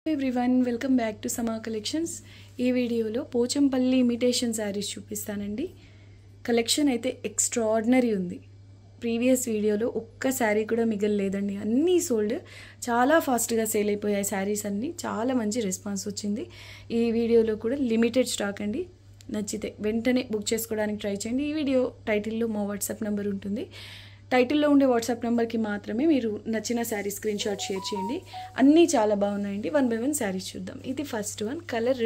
everyone welcome back to Sama collections ఈ వీడియోలో Pochampally imitation saris చూపిస్తానండి కలెక్షన్ అయితే ఎక్స్ట్రాడినరీ ఉంది ప్రీవియస్ వీడియోలో ఒక్క శారీ కూడా మిగలలేదండి అన్నీ సోల్డ్ చాలా ఫాస్ట్గా సేల్ అయిపోయాయి శారీస్ అన్నీ చాలా మంచి రెస్పాన్స్ వచ్చింది ఈ వీడియోలో కూడా లిమిటెడ్ స్టాక్ అండి నచ్చితే వెంటనే బుక్ చేసుకోవడానికి ట్రై చేయండి ఈ వీడియో టైటిల్లో మా వాట్సాప్ నెంబర్ ఉంటుంది టైటిల్లో ఉండే వాట్సాప్ నెంబర్కి మాత్రమే మీరు నచ్చిన శారీ స్క్రీన్ షాట్ షేర్ చేయండి అన్నీ చాలా బాగున్నాయండి వన్ బై వన్ శారీస్ చూద్దాం ఇది first one colour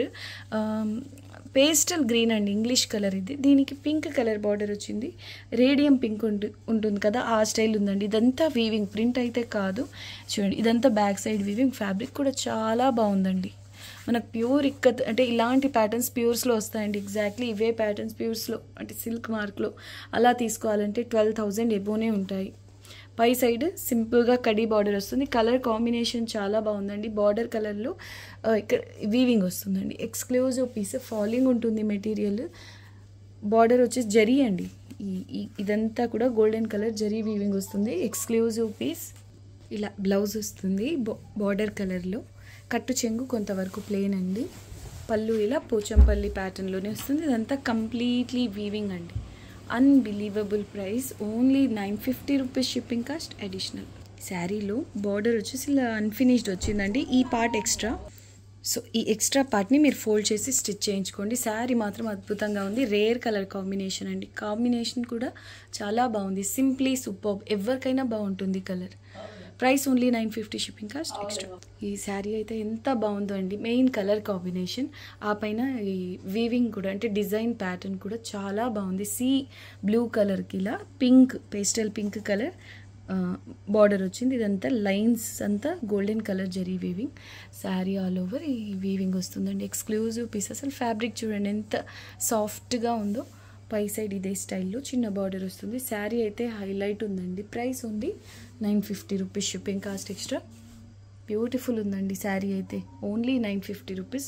pastel green అండి ఇంగ్లీష్ కలర్ ఇది దీనికి పింక్ కలర్ బార్డర్ వచ్చింది రేడియం పింక్ ఉంటు ఉంటుంది కదా ఆ స్టైల్ ఉందండి ఇదంతా వీవింగ్ ప్రింట్ అయితే కాదు చూడండి ఇదంతా బ్యాక్ సైడ్ వీవింగ్ ఫ్యాబ్రిక్ కూడా చాలా బాగుందండి మనకు ప్యూర్ ఇక్కత్ అంటే ఇలాంటి ప్యాటర్న్స్ ప్యూర్స్లో వస్తాయండి ఎగ్జాక్ట్లీ ఇవే ప్యాటర్న్స్ ప్యూర్స్లో అంటే సిల్క్ మార్క్లో అలా తీసుకోవాలంటే ట్వెల్వ్ థౌజండ్ ఎబోనే ఉంటాయి పై సైడ్ సింపుల్గా కడీ బార్డర్ వస్తుంది కలర్ కాంబినేషన్ చాలా బాగుందండి బార్డర్ కలర్లో ఇక్కడ వీవింగ్ వస్తుందండి ఎక్స్క్లూజివ్ పీస్ ఫాలింగ్ ఉంటుంది మెటీరియల్ బార్డర్ వచ్చేసి జరీ అండి ఈ ఇదంతా కూడా గోల్డెన్ కలర్ జరీ వీవింగ్ వస్తుంది ఎక్స్క్లూజివ్ పీస్ ఇలా బ్లౌజ్ వస్తుంది బార్డర్ కలర్లో కట్టు చెంగు కొంతవరకు ప్లెయిన్ అండి పళ్ళు ఇలా పోచంపల్లి ప్యాటర్న్లోనే వస్తుంది ఇదంతా కంప్లీట్లీ వీవింగ్ అండి unbelievable price only nine fifty rupees shipping cost additional శారీలో బార్డర్ వచ్చేసి ఇలా అన్ఫినిష్డ్ వచ్చిందండి ఈ పార్ట్ ఎక్స్ట్రా సో ఈ ఎక్స్ట్రా పార్ట్ని మీరు ఫోల్డ్ చేసి స్టిచ్ చేయించుకోండి శారీ మాత్రం అద్భుతంగా ఉంది రేర్ కలర్ కాంబినేషన్ అండి కాంబినేషన్ కూడా చాలా బాగుంది సింప్లీ సూపర్ ఎవరికైనా బాగుంటుంది colour price only nine fifty shipping cost extra ఈ శారీ అయితే ఎంత బాగుందో అండి మెయిన్ కలర్ కాంబినేషన్ ఆ పైన ఈ వీవింగ్ కూడా అంటే డిజైన్ ప్యాటర్న్ కూడా చాలా బాగుంది సీ బ్లూ కలర్కి ఇలా pink pastel pink colour border వచ్చింది ఇదంతా లైన్స్ అంతా golden colour zari weaving sari all over ఈ వీవింగ్ వస్తుందండి ఎక్స్క్లూజివ్ పీస్ అసలు ఫ్యాబ్రిక్ చూడండి ఎంత సాఫ్ట్గా ఉందో పై సైడ్ ఇదే స్టైల్లో చిన్న బార్డర్ వస్తుంది శారీ అయితే హైలైట్ ఉందండి ప్రైస్ ఉంది nine fifty rupees shipping cost extra beautiful ఉందండి శారీ అయితే only nine fifty rupees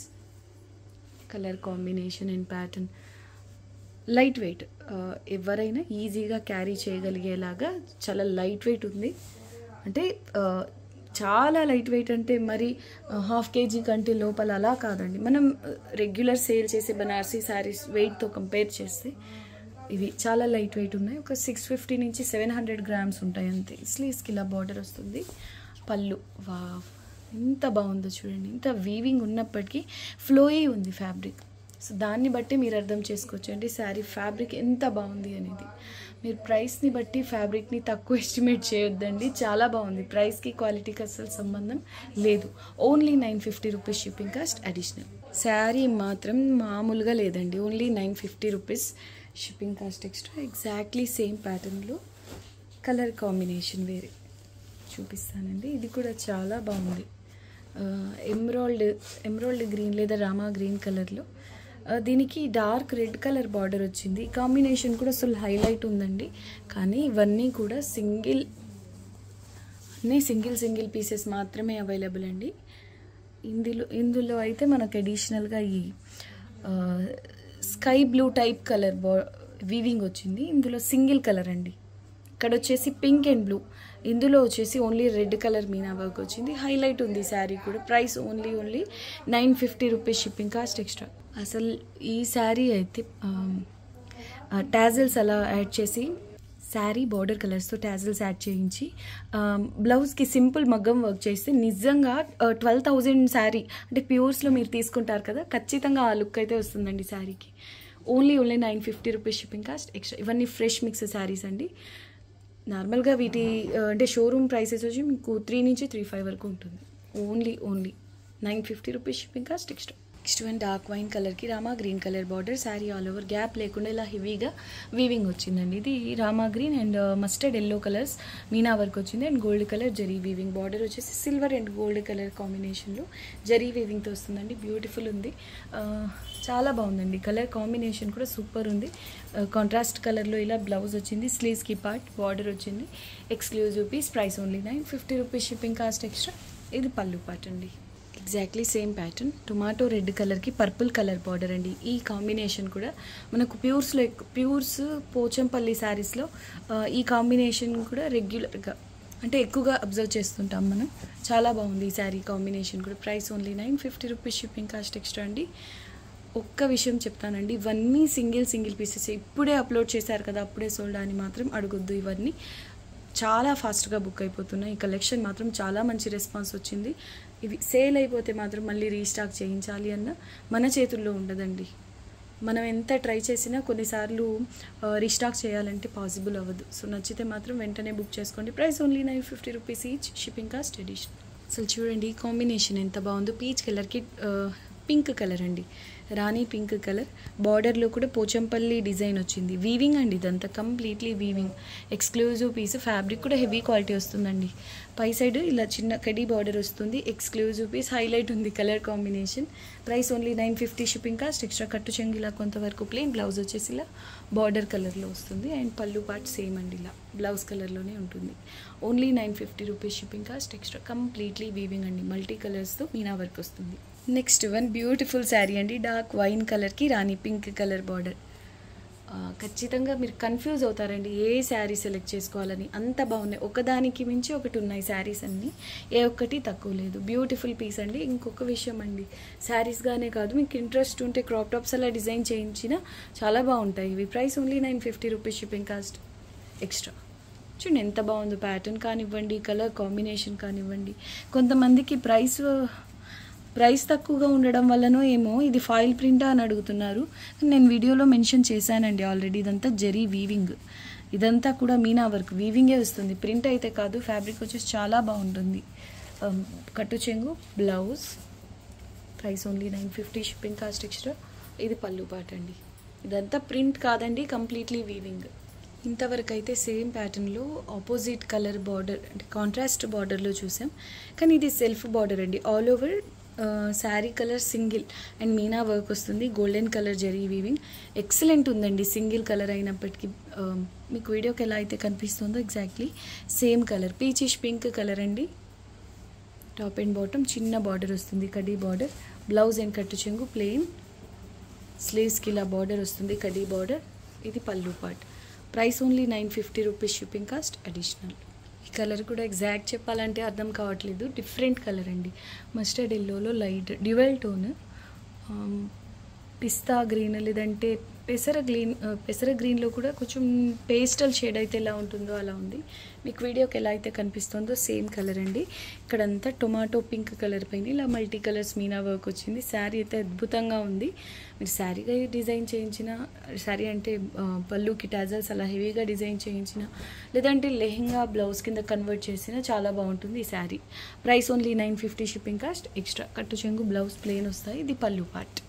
colour combination and pattern light weight ఎవరైనా ఈజీగా క్యారీ చేయగలిగేలాగా చాలా లైట్ వెయిట్ ఉంది అంటే చాలా లైట్ వెయిట్ అంటే మరి హాఫ్ కేజీ కంటే లోపల అలా కాదండి మనం రెగ్యులర్ సేల్ చేసే బనారసీ శారీస్ వెయిట్తో కంపేర్ చేస్తే ఇవి చాలా లైట్ వెయిట్ ఉన్నాయి ఒక సిక్స్ ఫిఫ్టీ నుంచి సెవెన్ హండ్రెడ్ గ్రామ్స్ ఉంటాయి అంతే స్లీవ్స్కి ఇలా బార్డర్ వస్తుంది పళ్ళు వా ఎంత బాగుందో చూడండి ఇంత వీవింగ్ ఉన్నప్పటికీ ఫ్లోయీ ఉంది ఫ్యాబ్రిక్ సో దాన్ని బట్టి మీరు అర్థం చేసుకోవచ్చు అండి శారీ ఫ్యాబ్రిక్ ఎంత బాగుంది అనేది మీరు ప్రైస్ని బట్టి ఫ్యాబ్రిక్ని తక్కువ ఎస్టిమేట్ చేయొద్దండి చాలా బాగుంది ప్రైస్కి క్వాలిటీకి అసలు సంబంధం లేదు only nine fifty rupees shipping cost additional sari మాత్రం మామూలుగా లేదండి only nine fifty rupees shipping cost extra exactly same ప్యాటర్న్లో కలర్ కాంబినేషన్ వేరే చూపిస్తానండి ఇది కూడా చాలా బాగుంది ఎమ్రాల్డ్ ఎమ్రాల్డ్ గ్రీన్ లేదా రామా గ్రీన్ కలర్లో దీనికి డార్క్ రెడ్ కలర్ బార్డర్ వచ్చింది ఈ కాంబినేషన్ కూడా అసలు హైలైట్ ఉందండి కానీ ఇవన్నీ కూడా సింగిల్ అన్నీ సింగిల్ సింగిల్ పీసెస్ మాత్రమే అవైలబుల్ అండి ఇందులో ఇందులో అయితే మనకు అడిషనల్గా ఈ స్కై బ్లూ టైప్ కలర్ బా వీవింగ్ వచ్చింది ఇందులో సింగిల్ కలర్ అండి ఇక్కడ వచ్చేసి పింక్ అండ్ బ్లూ ఇందులో వచ్చేసి only red colour meena work వచ్చింది హైలైట్ ఉంది శారీ కూడా price only only nine fifty rupees shipping cost extra అసలు ఈ శారీ అయితే టాజిల్స్ అలా యాడ్ చేసి శారీ బార్డర్ కలర్స్తో టాజిల్స్ యాడ్ చేయించి బ్లౌజ్కి సింపుల్ మగ్గం వర్క్ చేస్తే నిజంగా ట్వెల్వ్ థౌజండ్ శారీ అంటే ప్యూర్స్లో మీరు తీసుకుంటారు కదా ఖచ్చితంగా ఆ లుక్ అయితే వస్తుందండి శారీకి only only nine fifty rupees shipping cost extra ఇవన్నీ ఫ్రెష్ మిక్స్ శారీస్ అండి నార్మల్గా వీటి అంటే షోరూమ్ ప్రైసెస్ వచ్చి మీకు త్రీ నుంచి త్రీ ఫైవ్ వరకు ఉంటుంది only only nine fifty rupees shipping cost extra next one dark wine కలర్కి Rama green colour border sari all over gap లేకుండా ఇలా హెవీగా వీవింగ్ వచ్చిందండి ఇది Rama green and mustard yellow colours meena work వచ్చింది and gold colour zari weaving border వచ్చేసి సిల్వర్ అండ్ గోల్డ్ కలర్ కాంబినేషన్లో జరీ వీవింగ్తో వస్తుందండి బ్యూటిఫుల్ ఉంది చాలా బాగుందండి కలర్ కాంబినేషన్ కూడా సూపర్ ఉంది కాంట్రాస్ట్ కలర్లో ఇలా బ్లౌజ్ వచ్చింది స్లీవ్స్కి పార్ట్ బార్డర్ వచ్చింది exclusive piece price only nine fifty rupees shipping cost extra ఇది పళ్ళు పార్ట్ అండి exactly same pattern tomato red కలర్కి పర్పుల్ కలర్ బార్డర్ అండి ఈ కాంబినేషన్ కూడా మనకు ప్యూర్స్లో ప్యూర్స్ పోచంపల్లి శారీస్లో ఈ కాంబినేషన్ కూడా రెగ్యులర్గా అంటే ఎక్కువగా అబ్జర్వ్ చేస్తుంటాం మనం చాలా బాగుంది ఈ శారీ కాంబినేషన్ కూడా price only nine fifty rupees shipping cost extra అండి ఒక్క విషయం చెప్తానండి ఇవన్నీ సింగిల్ సింగిల్ పీసెస్ ఇప్పుడే అప్లోడ్ చేశారు కదా అప్పుడే సోల్డ్ అని మాత్రం అడగొద్దు ఇవన్నీ చాలా ఫాస్ట్గా బుక్ అయిపోతున్నాయి ఈ కలెక్షన్ మాత్రం చాలా మంచి రెస్పాన్స్ వచ్చింది ఇవి సేల్ అయిపోతే మాత్రం మళ్ళీ రీస్టాక్ చేయించాలి అన్న మన చేతుల్లో ఉండదండి మనం ఎంత ట్రై చేసినా కొన్నిసార్లు ఆ, రీస్టాక్ చేయాలంటే పాసిబుల్ అవ్వదు సో నచ్చితే మాత్రం వెంటనే బుక్ చేసుకోండి price only nine fifty rupees each shipping cost edition అసలు చూడండి కాంబినేషన్ ఎంత బాగుందో పీచ్ కలర్కి పింక్ కలర్ అండి రాణి పింక్ కలర్ బార్డర్లో కూడా పోచంపల్లి డిజైన్ వచ్చింది వీవింగ్ అండి ఇదంతా completely weaving exclusive piece fabric కూడా హెవీ క్వాలిటీ వస్తుందండి పై సైడ్ ఇలా చిన్న కడి బార్డర్ వస్తుంది ఎక్స్క్లూజివ్ పీస్ హైలైట్ ఉంది colour combination price only nine fifty shipping cost extra కట్టు చెంగు ఇలా కొంతవరకు ప్లెయిన్ బ్లౌజ్ వచ్చేసి ఇలా బార్డర్ కలర్లో వస్తుంది అండ్ పళ్ళు పార్ట్ సేమ్ అండి ఇలా బ్లౌజ్ కలర్లోనే ఉంటుంది only nine fifty rupees shipping cost extra completely weaving అండి మల్టీ కలర్స్తో మీనా వర్క్ వస్తుంది నెక్స్ట్ వన్ బ్యూటిఫుల్ శారీ అండి డార్క్ వైన్ కలర్కి రాణి పింక్ కలర్ బార్డర్ ఖచ్చితంగా మీరు కన్ఫ్యూజ్ అవుతారండి ఏ శారీ సెలెక్ట్ చేసుకోవాలని అంత బాగున్నాయి ఒకదానికి మించి ఒకటి ఉన్నాయి శారీస్ అన్నీ ఏ ఒక్కటి తక్కువ లేదు బ్యూటిఫుల్ పీస్ అండి ఇంకొక విషయం అండి శారీస్గానే కాదు మీకు ఇంట్రెస్ట్ ఉంటే క్రాప్ టాప్స్ అలా డిజైన్ చేయించినా చాలా బాగుంటాయి ఇవి price only nine fifty rupees shipping cost extra చూడండి ఎంత బాగుందో ప్యాటర్న్ కానివ్వండి కలర్ కాంబినేషన్ కానివ్వండి కొంతమందికి ప్రైస్ ప్రైస్ తక్కువగా ఉండడం వల్లనో ఏమో ఇది ఫాయిల్ ప్రింటా అని అడుగుతున్నారు నేను వీడియోలో మెన్షన్ చేశానండి ఆల్రెడీ ఇదంతా జరీ వీవింగ్ ఇదంతా కూడా మీనా వర్క్ వీవింగే వస్తుంది ప్రింట్ అయితే కాదు ఫ్యాబ్రిక్ వచ్చేసి చాలా బాగుంటుంది Um, కట్టు చెంగు blouse price only nine fifty shipping cost extra ఇది పళ్ళు పాట అండి ఇదంతా ప్రింట్ కాదండి కంప్లీట్లీ వీవింగ్ ఇంతవరకు అయితే సేమ్ ప్యాటర్న్లో ఆపోజిట్ కలర్ బార్డర్ అంటే కాంట్రాస్ట్ బార్డర్లో చూసాం కానీ ఇది సెల్ఫ్ బార్డర్ అండి all over sari colour single and meena work వస్తుంది golden colour zari weaving excellent ఉందండి సింగిల్ కలర్ అయినప్పటికీ ఆ, మీకు వీడియోకి ఎలా అయితే కనిపిస్తుందో exactly same colour peachish pink colour అండి టాప్ అండ్ బాటమ్ చిన్న బార్డర్ వస్తుంది కడీ బార్డర్ బ్లౌజ్ అండ్ కట్టు చెంగు ప్లెయిన్ స్లీవ్స్కి ఇలా బార్డర్ వస్తుంది కడీ బార్డర్ ఇది pallu part price only nine fifty rupees shipping cost additional ఈ కలర్ కూడా ఎగ్జాక్ట్ చెప్పాలంటే అర్థం కావట్లేదు డిఫరెంట్ కలర్ అండి మస్టర్డ్ ఎల్లోలో light dual tone pista green లేదంటే పెసర గ్రీన్ ఆ, పెసర గ్రీన్లో కూడా కొంచెం పేస్టల్ షేడ్ అయితే ఎలా ఉంటుందో అలా ఉంది మీకు వీడియోకి ఎలా అయితే కనిపిస్తుందో సేమ్ కలర్ అండి ఇక్కడంతా టొమాటో పింక్ కలర్ పైన ఇలా మల్టీ కలర్స్ మీనా వర్క్ వచ్చింది శారీ అయితే అద్భుతంగా ఉంది మీరు శారీగా డిజైన్ చేయించిన శారీ అంటే ఆ, పళ్ళుకి టాజల్స్ అలా హెవీగా డిజైన్ చేయించిన లేదంటే లెహెంగా బ్లౌజ్ కింద కన్వర్ట్ చేసినా చాలా బాగుంటుంది ఈ sari price only nine fifty shipping cost extra కట్టు చెంగు బ్లౌజ్ ప్లెయిన్ వస్తాయి ఇది pallu part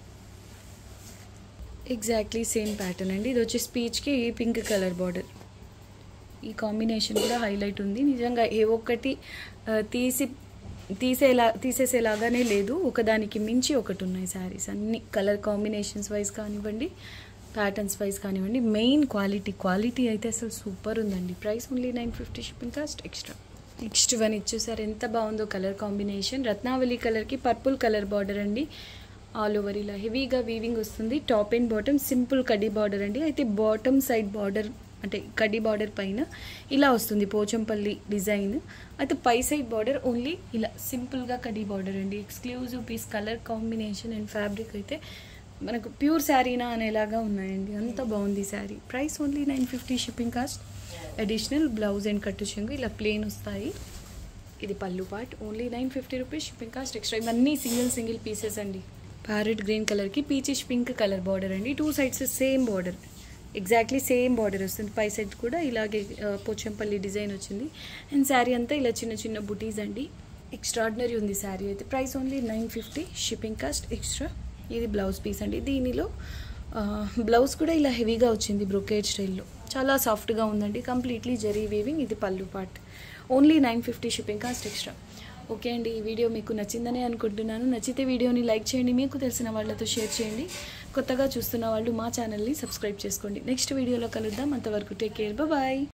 exactly same pattern అండి ఇది వచ్చి స్పీచ్కి పింక్ కలర్ బార్డర్ ఈ కాంబినేషన్ కూడా హైలైట్ ఉంది నిజంగా ఏ ఒక్కటి ఆ, తీసి తీసేలా తీసేసేలాగానే లేదు ఒకదానికి మించి ఒకటి ఉన్నాయి శారీస్ అన్ని కలర్ కాంబినేషన్స్ వైజ్ కానివ్వండి ప్యాటర్న్స్ వైజ్ కానివ్వండి మెయిన్ క్వాలిటీ క్వాలిటీ అయితే అసలు సూపర్ ఉందండి price only nine fifty shipping cost extra next one ఇచ్చేసారు ఎంత బాగుందో కలర్ కాంబినేషన్ రత్నావళి కలర్కి పర్పుల్ కలర్ బార్డర్ అండి ఆల్ ఓవర్ ఇలా హెవీగా వీవింగ్ వస్తుంది టాప్ అండ్ బాటమ్ సింపుల్ కడ్డీ బార్డర్ అండి అయితే బాటమ్ సైడ్ బార్డర్ అంటే కడ్డీ బార్డర్ పైన ఇలా వస్తుంది పోచంపల్లి డిజైన్ అయితే పై సైడ్ బార్డర్ ఓన్లీ ఇలా సింపుల్గా కడ్డీ బార్డర్ అండి exclusive piece colour combination and fabric అయితే మనకు ప్యూర్ శారీనా అనేలాగా ఉన్నాయండి అంత బాగుంది sari price only nine fifty shipping cost additional blouse and కట్టు చెంగు ఇలా ప్లేన్ వస్తాయి ఇది pallu part only nine fifty rupees shipping cost extra ఇవన్నీ సింగిల్ సింగిల్ పీసెస్ అండి ప్యారెట్ గ్రీన్ కలర్కి పీచిష్ పింక్ కలర్ బార్డర్ అండి two sides same border exactly same border వస్తుంది పై సైడ్ కూడా ఇలాగే ఆ, పోచంపల్లి డిజైన్ వచ్చింది అండ్ శారీ అంతా ఇలా చిన్న చిన్న బుటీస్ అండి ఎక్స్ట్రాడినరీ ఉంది శారీ అయితే price only nine fifty shipping cost extra ఇది బ్లౌజ్ పీస్ అండి దీనిలో ఆ, బ్లౌజ్ కూడా ఇలా హెవీగా వచ్చింది బ్రొకేట్ స్టైల్లో చాలా సాఫ్ట్గా ఉందండి కంప్లీట్లీ జరీ వీవింగ్ ఇది pallu part only nine fifty shipping cost extra okay అండి ఈ వీడియో మీకు నచ్చిందనే అనుకుంటున్నాను నచ్చితే వీడియోని లైక్ చేయండి మీకు తెలిసిన వాళ్ళతో షేర్ చేయండి కొత్తగా చూస్తున్న వాళ్ళు మా ఛానల్ని సబ్స్క్రైబ్ చేసుకోండి నెక్స్ట్ వీడియోలో కలుద్దాం అంతవరకు టేక్ కేర్ బాయ్